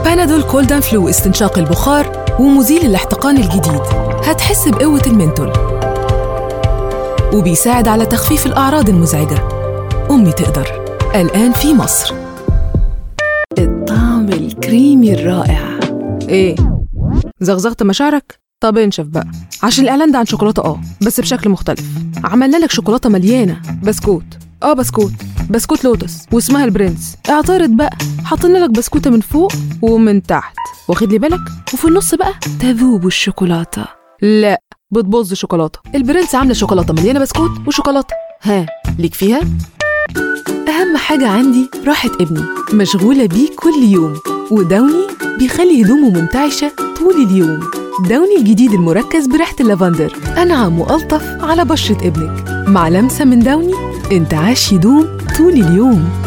بنادول كولدان فلو استنشاق البخار ومزيل الاحتقان الجديد هتحس بقوة المنتول وبيساعد على تخفيف الأعراض المزعجة أمي تقدر الآن في مصر الطعم الكريمي الرائع ايه زغزغت مشاعرك؟ طب انشف بقى عشان الاعلان ده عن شوكولاته اه بس بشكل مختلف عملنا لك شوكولاته مليانه بسكوت اه بسكوت بسكوت لوتس واسمها البرنس اعترض بقى حاطين لك بسكوته من فوق ومن تحت واخد لي بالك وفي النص بقى تذوب الشوكولاته لا بتبوظ الشوكولاته البرنس عامله شوكولاته مليانه بسكوت وشوكولاته ها ليك فيها أهم حاجة عندي راحة ابني مشغولة بيه كل يوم وداوني بيخلي هدومه منتعشة طول اليوم داوني الجديد المركز بريحة اللافندر أنعم وألطف على بشرة ابنك مع لمسة من داوني انتعاش يدوم طول اليوم